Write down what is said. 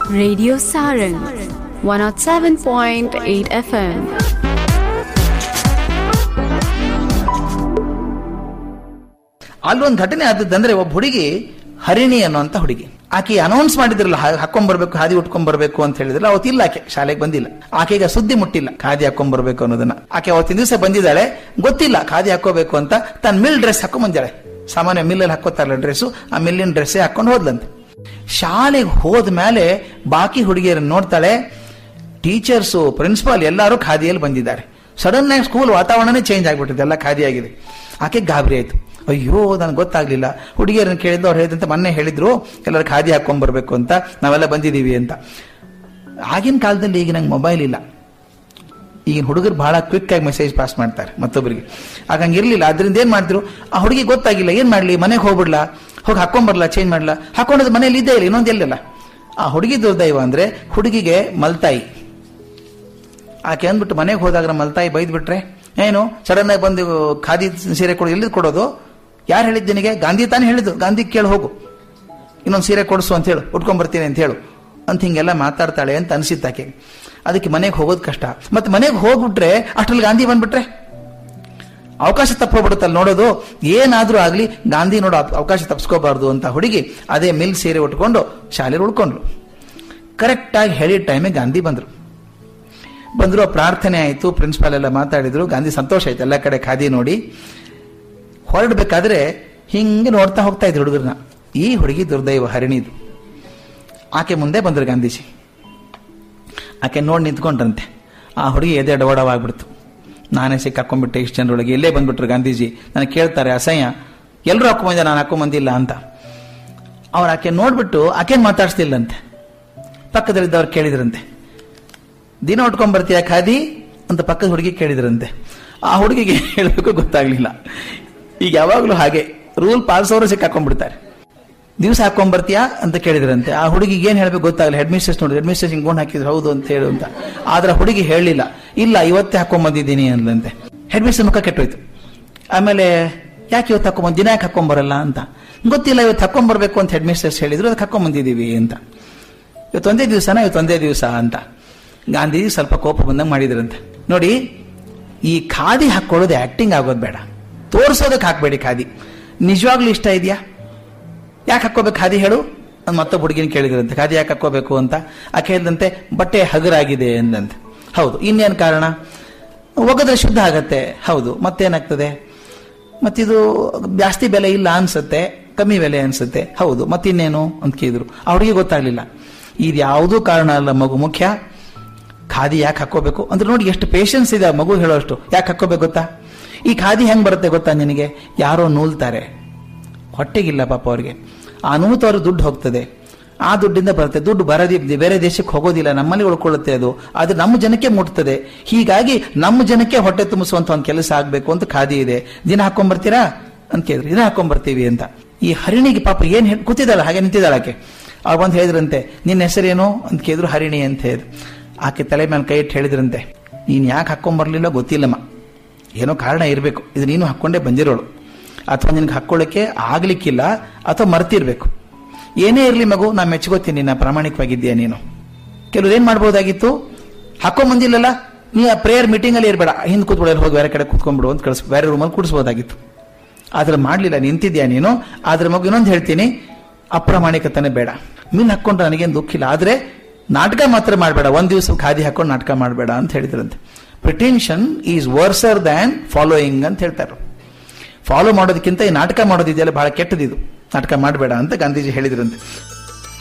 Radio Saran 107.8 FM. ಅಲ್ಲೊಂದು ಘಟನೆ ಆದದ್ದಂದ್ರೆ ಒಬ್ಬ ಹುಡುಗಿ ಹರಿಣಿ ಅನ್ನುವಂತ ಹುಡುಗಿ ಆಕೆ ಅನೌನ್ಸ್ ಮಾಡಿದ್ರಲ್ಲ ಹಾ- ಹಾಕೊಂಡ್ ಬರ್ಬೇಕು ಹಾದಿ ಉಟ್ಕೊಂಡ್ ಬರ್ಬೇಕು ಅಂತ ಹೇಳಿದ್ರಲ್ಲ ಅವತ್ತಿಲ್ಲ ಆಕೆ ಶಾಲೆಗೆ ಬಂದಿಲ್ಲ ಆಕೆಗೆ ಸುದ್ದಿ ಮುಟ್ಟಿಲ್ಲ ಖಾದಿ ಹಾಕೊಂಡ್ ಬರ್ಬೇಕು ಅನ್ನೋದನ್ನ ಆಕೆ ಅವತ್ತಿನ ದಿವಸ ಬಂದಿದ್ದಾಳೆ ಗೊತ್ತಿಲ್ಲ ಖಾದಿ ಹಾಕೋಬೇಕು ಅಂತ ತನ್ನ ಮಿಲ್ ಡ್ರೆಸ್ ಹಾಕೊಂಡ್ ಬಂದಿದ್ದಾಳೆ ಸಾಮಾನ್ಯ ಮಿಲ್ಲಲ್ಲಿ ಹಾಕೋತಾರಲ್ಲ ಡ್ರೆಸ್ ಆ ಮಿಲ್ಲಿನ ಡ್ರೆಸ್ಸೇ ಹಾಕೊಂಡು ಹೋದ್ಲಂತೆ ಶಾಲೆಗೆ ಹೋದ ಮೇಲೆ ಬಾಕಿ ಹುಡುಗಿಯರನ್ನ ನೋಡ್ತಾಳೆ ಟೀಚರ್ಸು ಪ್ರಿನ್ಸಿಪಾಲ್ ಎಲ್ಲರೂ ಖಾದಿಯಲ್ಲಿ ಬಂದಿದ್ದಾರೆ ಸಡನ್ ಆಗಿ ಸ್ಕೂಲ್ ವಾತಾವರಣನೇ ಚೇಂಜ್ ಆಗ್ಬಿಟ್ಟಿದೆ ಎಲ್ಲ ಖಾದಿ ಆಗಿದೆ ಆಕೆ ಗಾಬರಿ ಆಯ್ತು ಅಯ್ಯೋ ನನಗೆ ಗೊತ್ತಾಗ್ಲಿಲ್ಲ ಹುಡುಗಿಯರನ್ನ ಕೇಳಿದ್ದು ಅವ್ರು ಹೇಳಿದಂತೆ ಮೊನ್ನೆ ಹೇಳಿದ್ರು ಎಲ್ಲರೂ ಖಾದಿ ಹಾಕೊಂಡ್ ಬರ್ಬೇಕು ಅಂತ ನಾವೆಲ್ಲ ಬಂದಿದೀವಿ ಅಂತ ಆಗಿನ ಕಾಲದಲ್ಲಿ ಈಗ ನಂಗೆ ಮೊಬೈಲ್ ಇಲ್ಲ ಈಗಿನ ಹುಡುಗರು ಬಹಳ ಕ್ವಿಕ್ ಆಗಿ ಮೆಸೇಜ್ ಪಾಸ್ ಮಾಡ್ತಾರೆ ಮತ್ತೊಬ್ಬರಿಗೆ ಆಗ ಹಂಗಿರ್ಲಿಲ್ಲ ಅದರಿಂದ ಏನ್ ಮಾಡಿದ್ರು ಆ ಹುಡುಗಿ ಗೊತ್ತಾಗಿಲ್ಲ ಏನ್ ಮಾಡ್ಲಿ ಮನೆಗೆ ಹೋಗ್ಬಿಡ್ಲಾ ಹೋಗಿ ಹಾಕೊಂಬರ್ಲಾ ಚೇಂಜ್ ಮಾಡ್ಲಾ ಹಾಕೊಂಡದ್ ಮನೇಲಿ ಇದ್ದೇ ಇಲ್ಲ ಇನ್ನೊಂದು ಎಲ್ಲಿಲ್ಲ ಆ ಹುಡುಗಿ ದುರ್ದೈವ ಅಂದ್ರೆ ಹುಡುಗಿಗೆ ಮಲ್ತಾಯಿ ಆಕೆ ಅಂದ್ಬಿಟ್ಟು ಮನೆಗೆ ಹೋದಾಗ ಮಲ್ತಾಯಿ ಬೈದ್ ಬಿಟ್ರೆ ಏನು ಸಡನ್ ಆಗಿ ಬಂದು ಖಾದಿ ಸೀರೆ ಕೊಡು ಎಲ್ಲಿದ್ ಕೊಡೋದು ಯಾರು ಹೇಳಿದ್ದು ನಿನಗೆ ಗಾಂಧಿ ತಾನೇ ಹೇಳಿದ್ದು ಗಾಂಧಿ ಕೇಳಿ ಹೋಗು ಇನ್ನೊಂದು ಸೀರೆ ಕೊಡಿಸು ಅಂತ ಹೇಳು ಉಟ್ಕೊಂಡ್ ಬರ್ತೀನಿ ಅಂತ ಹೇಳು ಅಂತ ಹಿಂಗೆಲ್ಲ ಮಾತಾಡ್ತಾಳೆ ಅಂತ ಅನ್ಸಿತ್ತು ಆಕೆ ಅದಕ್ಕೆ ಮನೆಗೆ ಹೋಗೋದು ಕಷ್ಟ ಮತ್ತೆ ಮನೆಗೆ ಹೋಗ್ಬಿಟ್ರೆ ಅಷ್ಟ್ರಲ್ಲಿ ಗಾಂಧಿ ಬಂದ್ಬಿಟ್ರೆ ಅವಕಾಶ ತಪ್ಪೋಗ್ಬಿಡುತ್ತಲ್ಲ ನೋಡೋದು ಏನಾದ್ರೂ ಆಗ್ಲಿ ಗಾಂಧಿ ನೋಡೋ ಅವ್- ಅವಕಾಶ ತಪ್ಪಿಸ್ಕೋಬಾರ್ದು ಅಂತ ಹುಡುಗಿ ಅದೇ ಮಿಲ್ ಸೀರೆ ಉಟ್ಕೊಂಡು ಶಾಲೆಗೆ ಉಳ್ಕೊಂಡ್ಲು ಕರೆಕ್ಟ್ ಆಗಿ ಹೇಳಿದ ಟೈಮಿಗೆ ಗಾಂಧಿ ಬಂದ್ರು ಬಂದ್ರು ಪ್ರಾರ್ಥನೆ ಆಯ್ತು ಪ್ರಿನ್ಸಿಪಾಲ್ ಎಲ್ಲ ಮಾತಾಡಿದ್ರು ಗಾಂಧಿ ಸಂತೋಷ ಆಯ್ತು ಎಲ್ಲ ಕಡೆ ಖಾದಿ ನೋಡಿ ಹೊರಡ್ಬೇಕಾದ್ರೆ ಹಿಂಗೆ ನೋಡ್ತಾ ಹೋಗ್ತಾ ಇದ್ರು ಹುಡುಗರನ್ನ ಈ ಹುಡುಗಿ ದುರ್ದೈವ ಹರಿಣಿದು ಆಕೆ ಮುಂದೆ ಬಂದ್ರು ಗಾಂಧೀಜಿ ಆಕೆ ನೋಡಿ ನಿಂತ್ಕೊಂಡ್ರಂತೆ ಆ ಹುಡುಗಿ ಎದೆ ಡವಡವಾಗ್ಬಿಡ್ತು ನಾನೇ ಸಿಕ್ಕಾಕೊಂಡ್ಬಿಟ್ಟೆ ಇಷ್ಟು ಜನರೊಳಗೆ ಎಲ್ಲೇ ಬಂದ್ಬಿಟ್ರು ಗಾಂಧೀಜಿ ನನಗೆ ಕೇಳ್ತಾರೆ ಅಸಹ್ಯ ಎಲ್ಲರೂ ಹಾಕೊಂಬಂದೆ ನಾನು ಹಾಕೊಂಬಂದಿಲ್ಲ ಅಂತ ಅವ್ರು ಆಕೆ ನೋಡ್ಬಿಟ್ಟು ಆಕೆನ್ ಮಾತಾಡ್ಸ್ತಿಲ್ಲಂತೆ ಪಕ್ಕದಲ್ಲಿದ್ದವ್ರು ಕೇಳಿದ್ರಂತೆ ದಿನ ಉಟ್ಕೊಂಡ್ ಬರ್ತೀಯ ಖಾದಿ ಅಂತ ಪಕ್ಕದ ಹುಡುಗಿ ಕೇಳಿದ್ರಂತೆ ಆ ಹುಡುಗಿಗೆ ಹೇಳಬೇಕು ಗೊತ್ತಾಗ್ಲಿಲ್ಲ ಈಗ ಯಾವಾಗ್ಲೂ ಹಾಗೆ ರೂಲ್ ಪಾಲಿಸೋರು ಸಿಕ್ಕಾಕೊಂಡ್ಬಿಡ್ತಾರೆ ದಿವಸ ಹಾಕೊಂಡ್ ಬರ್ತೀಯಾ ಅಂತ ಕೇಳಿದ್ರಂತೆ ಆ ಹುಡುಗಿಗೆ ಏನ್ ಹೇಳ್ಬೇಕು ಗೊತ್ತಾಗಲ್ಲ ಹೆಡ್ ಮಿಸ್ಟ್ರೆಸ್ ನೋಡಿ ಹೆಡ್ ಮಿಸ್ಟ್ರೆಸ್ ಹಿಂಗ್ ಹಾಕಿದ್ರು ಹೌದು ಅಂತ ಹೇಳು ಅಂತ ಆದ್ರೆ ಆ ಹುಡುಗಿ ಹೇಳಲಿಲ್ಲ ಇಲ್ಲ ಇವತ್ತೇ ಹಾಕೊಂಡ್ ಬಂದಿದ್ದೀನಿ ಅಂದ್ಲಂತೆ ಹೆಡ್ ಮಿಸ್ಟ್ರೆಸ್ ಮುಖ ಕೆಟ್ಟೋಯ್ತು ಆಮೇಲೆ ಯಾಕೆ ಇವತ್ತು ಹಾಕೊಂಡ್ ದಿನ ಯಾಕೆ ಹಾಕೊಂಡ್ ಬರಲ್ಲ ಅಂತ ಗೊತ್ತಿಲ್ಲ ಇವತ್ತು ಹಾಕೊಂಡ್ ಬರ್ಬೇಕು ಅಂತ ಹೆಡ್ ಮಿಸ್ಟ್ರೆಸ್ ಹೇಳಿದ್ರು ಅದಕ್ಕೆ ಹಾಕೊಂಡ್ ಬಂದಿದೀವಿ ಅಂತ ಇವತ್ತು ಒಂದೇ ದಿವಸನ ಇವತ್ತು ಒಂದೇ ದಿವಸ ಅಂತ ಗಾಂಧೀಜಿ ಸ್ವಲ್ಪ ಕೋಪ ಬಂದಂಗೆ ಮಾಡಿದ್ರಂತೆ ನೋಡಿ ಈ ಖಾದಿ ಹಾಕೊಳ್ಳೋದು ಆಕ್ಟಿಂಗ್ ಆಗೋದು ಬೇಡ ತೋರಿಸೋದಕ್ಕೆ ಹಾಕ್ಬೇಡಿ ಖಾದಿ ನಿಜವಾಗ್ಲೂ ಇಷ್ಟ ಇದೆಯಾ ಯಾಕೆ ಹಾಕೋಬೇಕು ಖಾದಿ ಹೇಳು ಅಂತ ಮತ್ತೊಬ್ಬ ಹುಡುಗಿನ ಕೇಳಿದ್ರಂತೆ ಖಾದಿ ಯಾಕೆ ಹಾಕೋಬೇಕು ಅಂತ ಆಕೆ ಹೇಳಿದಂತೆ ಬಟ್ಟೆ ಹಗುರಾಗಿದೆ ಎಂದಂತೆ ಹೌದು ಇನ್ನೇನು ಕಾರಣ ಒಗದ್ರೆ ಶುದ್ಧ ಆಗತ್ತೆ ಹೌದು ಮತ್ತೇನಾಗ್ತದೆ ಮತ್ತಿದು ಜಾಸ್ತಿ ಬೆಲೆ ಇಲ್ಲ ಅನ್ಸುತ್ತೆ ಕಮ್ಮಿ ಬೆಲೆ ಅನ್ಸುತ್ತೆ ಹೌದು ಮತ್ತಿನ್ನೇನು ಅಂತ ಕೇಳಿದ್ರು ಅವ್ರಿಗೆ ಗೊತ್ತಾಗ್ಲಿಲ್ಲ ಇದು ಯಾವುದೂ ಕಾರಣ ಅಲ್ಲ ಮಗು ಮುಖ್ಯ ಖಾದಿ ಯಾಕೆ ಹಾಕೋಬೇಕು ಅಂದ್ರೆ ನೋಡಿ ಎಷ್ಟು ಪೇಷನ್ಸ್ ಇದೆ ಆ ಮಗು ಹೇಳೋಷ್ಟು ಯಾಕೆ ಹಾಕೋಬೇಕು ಗೊತ್ತಾ ಈ ಖಾದಿ ಹೆಂಗ್ ಬರುತ್ತೆ ಗೊತ್ತಾ ನಿನಗೆ ಯಾರೋ ನೂಲ್ತಾರೆ ಹೊಟ್ಟೆಗಿಲ್ಲ ಪಾಪ ಅವ್ರಿಗೆ ಆ ನೂತವ್ರಿಗೆ ದುಡ್ಡು ಹೋಗ್ತದೆ ಆ ದುಡ್ಡಿಂದ ಬರುತ್ತೆ ದುಡ್ಡು ಬರದಿ ಬೇರೆ ದೇಶಕ್ಕೆ ಹೋಗೋದಿಲ್ಲ ನಮ್ಮಲ್ಲಿ ಉಳ್ಕೊಳ್ಳುತ್ತೆ ಅದು ಆದ್ರೆ ನಮ್ಮ ಜನಕ್ಕೆ ಮುಟ್ತದೆ ಹೀಗಾಗಿ ನಮ್ಮ ಜನಕ್ಕೆ ಹೊಟ್ಟೆ ತುಂಬಿಸುವಂತ ಒಂದು ಕೆಲಸ ಆಗ್ಬೇಕು ಅಂತ ಖಾದಿ ಇದೆ ದಿನ ಹಾಕೊಂಡ್ ಬರ್ತೀರಾ ಅಂತ ಕೇಳಿದ್ರು ದಿನ ಹಾಕೊಂಡ್ ಬರ್ತೀವಿ ಅಂತ ಈ ಹರಿಣಿಗೆ ಪಾಪ ಏನ್ ಹೇಳ್- ಕೂತಿದ್ದಾಳ ಹಾಗೆ ನಿಂತಿದ್ದಾಳ ಆಕೆ ಅವ್ರು ಬಂದು ಹೇಳಿದ್ರಂತೆ ನಿನ್ನ ಹೆಸರೇನು ಅಂತ ಕೇಳಿದ್ರು ಹರಿಣಿ ಅಂತ ಹೇಳಿದ್ರು ಆಕೆ ತಲೆ ಮೇಲೆ ಕೈ ಇಟ್ಟು ಹೇಳಿದ್ರಂತೆ ನೀನ್ ಯಾಕೆ ಹಾಕೊಂಡ್ ಬರ್ಲಿಲ್ಲ ಗೊತ್ತಿಲ್ಲಮ್ಮ ಏನೋ ಕಾರಣ ಇರಬೇಕು ಇದು ನೀನು ಹಾಕೊಂಡೇ ಬಂದಿರೋಳು ಅಥವಾ ನಿನಗೆ ಹಾಕೊಳ್ಳಕ್ಕೆ ಆಗ್ಲಿಕ್ಕಿಲ್ಲ ಅಥವಾ ಮರ್ತಿರ್ಬೇಕು ಏನೇ ಇರಲಿ ಮಗು ನಾ ಮೆಚ್ಕೋತೀನಿ ನಾ ಪ್ರಾಮಾಣಿಕವಾಗಿದ್ದೀಯ ನೀನು ಕೆಲವ್ರು ಏನ್ ಮಾಡ್ಬೋದಾಗಿತ್ತು ಹಾಕೊಂಡ್ ಬಂದಿಲ್ಲಲ್ಲ ನೀ ಆ ಪ್ರೇಯರ್ ಮೀಟಿಂಗ್ ಅಲ್ಲಿ ಇರಬೇಡ ಹಿಂದ್ ಕೂತ್ಬಿಡೋರು ಹೋಗಿ ಬೇರೆ ಕಡೆ ಕೂತ್ಕೊಂಡ್ಬಿಡು ಅಂತ ಕಳಿಸ್ ಬೇರೆ ರೂಮಲ್ಲಿ ಕೂಡಿಸ್ಬೋದಾಗಿತ್ತು ಆದ್ರೆ ಮಾಡ್ಲಿಲ್ಲ ನಿಂತಿದ್ಯಾ ನೀನು ಆದ್ರೆ ಮಗು ಇನ್ನೊಂದು ಹೇಳ್ತೀನಿ ಅಪ್ರಾಮಾಣಿಕತನೇ ಬೇಡ ಮೀನ್ ಹಾಕೊಂಡ್ರೆ ನನಗೇನು ದುಃಖ ಇಲ್ಲ ಆದ್ರೆ ನಾಟಕ ಮಾತ್ರ ಮಾಡಬೇಡ ಒಂದ್ ದಿವಸ ಖಾದಿ ಹಾಕೊಂಡು ನಾಟಕ ಮಾಡಬೇಡ ಅಂತ ಹೇಳಿದ್ರಂತೆ pretension is worser than following ಅಂತ ಹೇಳ್ತಾರೆ ಫಾಲೋ ಮಾಡೋದಕ್ಕಿಂತ ಈ ನಾಟಕ ಮಾಡೋದಿದೆಯಲ್ಲ ಬಹಳ ಕೆಟ್ಟದಿದು ನಾಟಕ ಮಾಡಬೇಡ ಅಂತ ಗಾಂಧೀಜಿ ಹೇಳಿದ್ರಂತೆ